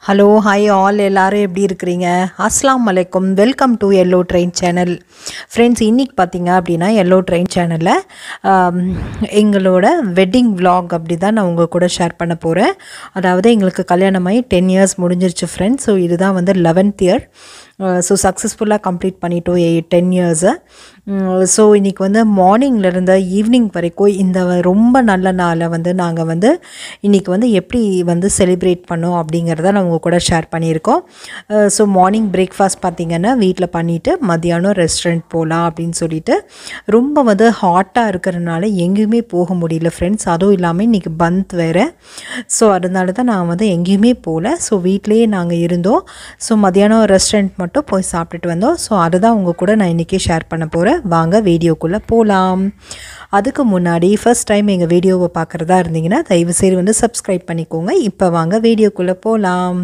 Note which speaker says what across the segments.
Speaker 1: hello hi all எல்லாரும் எப்படி இருக்கிறீங்க அஸ்லாம் வலைக்கம் welcome to yellow train channel friends இன்றைக்கி பார்த்தீங்க அப்படின்னா எல்லோ ட்ரெயின் சேனலில் எங்களோட வெட்டிங் vlog அப்படி தான் நான் உங்கள் கூட ஷேர் பண்ண போகிறேன் அதாவது எங்களுக்கு கல்யாணமாகி டென் இயர்ஸ் முடிஞ்சிருச்சு ஃப்ரெண்ட்ஸ் ஸோ இதுதான் வந்து லெவன்த் இயர் ஸோ சக்ஸஸ்ஃபுல்லாக கம்ப்ளீட் பண்ணிட்டோம் டென் இயர்ஸை ஸோ இன்றைக்கி வந்து மார்னிங்லேருந்து ஈவினிங் வரைக்கும் இந்த வ- ரொம்ப நல்ல நாளை வந்து நாங்கள் வந்து இன்றைக்கி வந்து எப்படி வந்து செலிப்ரேட் பண்ணோம் அப்படிங்கிறத நான் உங்கள் கூட ஷேர் பண்ணியிருக்கோம் ஸோ மார்னிங் பிரேக்ஃபாஸ்ட் பார்த்திங்கன்னா வீட்டில் பண்ணிவிட்டு மதியானம் ரெஸ்டாரண்ட் போகலாம் அப்படின்னு சொல்லிட்டு ரொம்ப வந்து ஹாட்டாக இருக்கிறதுனால எங்கேயுமே போக முடியல ஃப்ரெண்ட்ஸ் அதுவும் இல்லாமல் இன்றைக்கி பந்த் வேறு ஸோ அதனால தான் நான் வந்து எங்கேயுமே போகல ஸோ வீட்லேயே நாங்கள் இருந்தோம் ஸோ மதியானம் ரெஸ்டாரண்ட் மட்டும் போய் சாப்பிட்டுட்டு வந்தோம் ஸோ அதுதான் உங்கள் கூட நான் இன்றைக்கி ஷேர் பண்ண போகிறேன் வாங்க வீடியோக்குள்ளே போகலாம் அதுக்கு முன்னாடி ஃபர்ஸ்ட் டைம் எங்கள் வீடியோவை பார்க்குறதா இருந்தீங்கன்னா தயவுசெய்து வந்து சப்ஸ்கிரைப் பண்ணிக்கோங்க இப்போ வாங்க வீடியோக்குள்ளே போகலாம்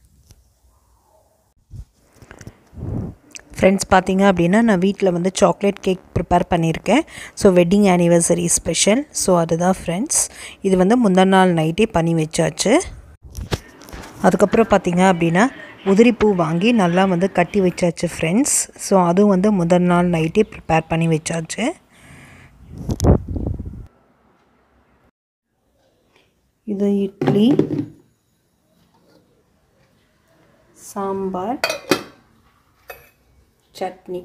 Speaker 1: ஃப்ரெண்ட்ஸ் பார்த்தீங்க அப்படின்னா நான் வீட்டில் வந்து சாக்லேட் கேக் ப்ரிப்பேர் பண்ணியிருக்கேன் so wedding anniversary special so அதுதான் ஃப்ரெண்ட்ஸ் இது வந்து முந்தின நாள் நைட்டே பண்ணி வச்சாச்சு அதுக்கப்புறம் பார்த்தீங்க அப்படின்னா உதிரிப்பூ வாங்கி நல்லா வந்து கட்டி வச்சாச்சு ஃப்ரெண்ட்ஸ் ஸோ அதுவும் வந்து முதல் நாள் நைட்டே ப்ரிப்பேர் பண்ணி வச்சாச்சு இது இட்லி சாம்பார் சட்னி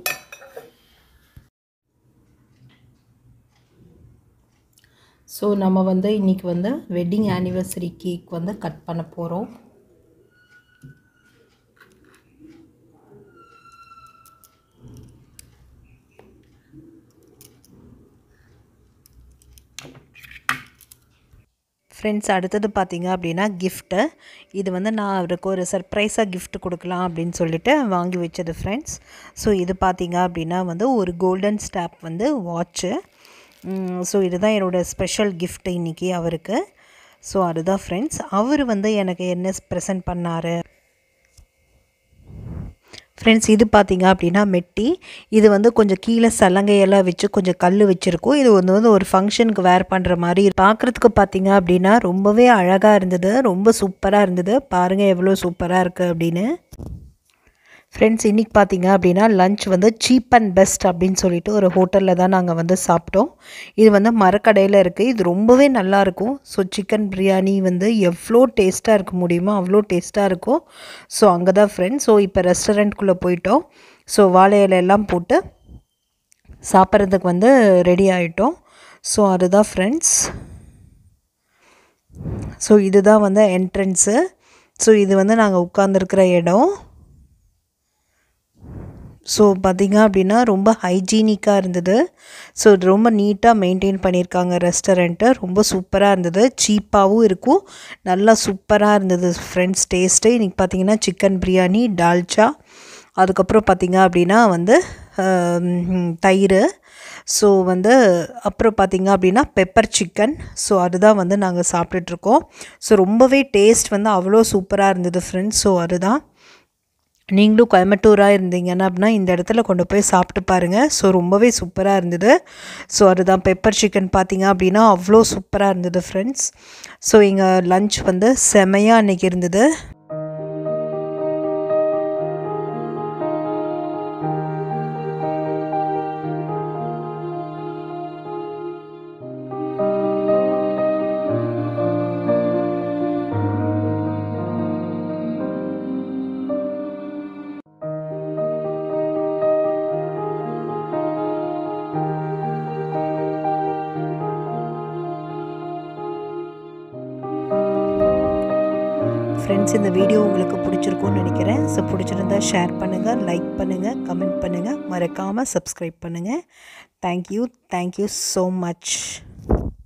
Speaker 1: ஸோ நம்ம வந்து இன்றைக்கி வந்து வெட்டிங் ஆனிவர்சரி கேக் வந்து கட் பண்ண போகிறோம் ஃப்ரெண்ட்ஸ் அடுத்தது பார்த்தீங்க அப்படின்னா கிஃப்ட்டு இது வந்து நான் அவருக்கு ஒரு சர்ப்ரைஸாக gift கொடுக்கலாம் அப்படின்னு சொல்லிட்டு வாங்கி வச்சது ஃப்ரெண்ட்ஸ் ஸோ இது பார்த்தீங்க அப்படின்னா வந்து ஒரு கோல்டன் ஸ்டாப் வந்து வாட்ச்சு ஸோ இதுதான் என்னோடய ஸ்பெஷல் gift இன்னைக்கு அவருக்கு ஸோ அதுதான் ஃப்ரெண்ட்ஸ் அவர் வந்து எனக்கு என்ன ப்ரெசென்ட் பண்ணார் ஃப்ரெண்ட்ஸ் இது பார்த்தீங்க அப்படின்னா மெட்டி இது வந்து கொஞ்சம் கீழே சலங்கையெல்லாம் வச்சு கொஞ்சம் கல் வச்சுருக்கோம் இது வந்து வந்து ஒரு ஃபங்க்ஷனுக்கு வேர் பண்ணுற மாதிரி பார்க்குறதுக்கு பார்த்தீங்க அப்படின்னா ரொம்பவே அழகாக இருந்தது ரொம்ப சூப்பராக இருந்தது பாருங்கள் எவ்வளோ சூப்பராக இருக்குது அப்படின்னு ஃப்ரெண்ட்ஸ் இன்றைக்கி பார்த்தீங்க அப்படின்னா லஞ்ச் வந்து சீப் அண்ட் பெஸ்ட் அப்படின்னு சொல்லிட்டு ஒரு ஹோட்டலில் தான் நாங்கள் வந்து சாப்பிட்டோம் இது வந்து மரக்கடையில் இருக்குது இது ரொம்பவே நல்லாயிருக்கும் ஸோ சிக்கன் பிரியாணி வந்து எவ்வளோ டேஸ்ட்டாக இருக்க முடியுமோ அவ்வளோ டேஸ்ட்டாக இருக்கும் ஸோ அங்கே தான் ஃப்ரெண்ட்ஸ் ஸோ இப்போ ரெஸ்டாரண்ட்குள்ளே போயிட்டோம் ஸோ வாழை இலை எல்லாம் போட்டு சாப்பிட்றதுக்கு வந்து ரெடி ஆகிட்டோம் ஸோ அதுதான் ஃப்ரெண்ட்ஸ் ஸோ இதுதான் வந்து என்ட்ரன்ஸு ஸோ இது வந்து நாங்கள் உட்காந்துருக்கிற இடம் ஸோ பார்த்திங்க அப்படின்னா ரொம்ப ஹைஜீனிக்காக இருந்தது ஸோ ரொம்ப நீட்டாக மெயின்டைன் பண்ணியிருக்காங்க ரெஸ்டாரண்ட்டு ரொம்ப சூப்பராக இருந்தது சீப்பாகவும் இருக்கும் நல்லா சூப்பராக இருந்தது ஃப்ரெண்ட்ஸ் டேஸ்ட்டு இன்றைக்கி பார்த்தீங்கன்னா சிக்கன் பிரியாணி டால்ச்சா அதுக்கப்புறம் பார்த்திங்க அப்படின்னா வந்து ஆம், தயிர் ஸோ வந்து அப்புறம் பார்த்திங்க அப்படின்னா பெப்பர் சிக்கன் ஸோ அதுதான் வந்து நாங்கள் சாப்பிட்டுட்ருக்கோம் ஸோ ரொம்பவே டேஸ்ட் வந்து அவ்வளோ சூப்பராக இருந்தது ஃப்ரெண்ட்ஸ் ஸோ அதுதான் நீங்களும் கோயம்புத்தூராக இருந்தீங்கன்னா அப்படின்னா இந்த இடத்துல கொண்டு போய் சாப்பிட்டு பாருங்கள் ஸோ ரொம்பவே சூப்பராக இருந்தது ஸோ அதுதான் பெப்பர் சிக்கன் பார்த்தீங்க அப்படின்னா அவ்வளோ சூப்பராக இருந்தது ஃப்ரெண்ட்ஸ் ஸோ எங்கள் லஞ்ச் வந்து செமையாக அன்றைக்கி இருந்தது ஃப்ரெண்ட்ஸ் இந்த வீடியோ உங்களுக்கு பிடிச்சிருக்கும்னு நினைக்கிறேன் ஸோ பிடிச்சிருந்தா ஷேர் பண்ணுங்கள் லைக் பண்ணுங்கள் கமெண்ட் பண்ணுங்கள் மறக்காமல் சப்ஸ்கிரைப் பண்ணுங்கள் தேங்க்யூ தேங்க்யூ ஸோ மச்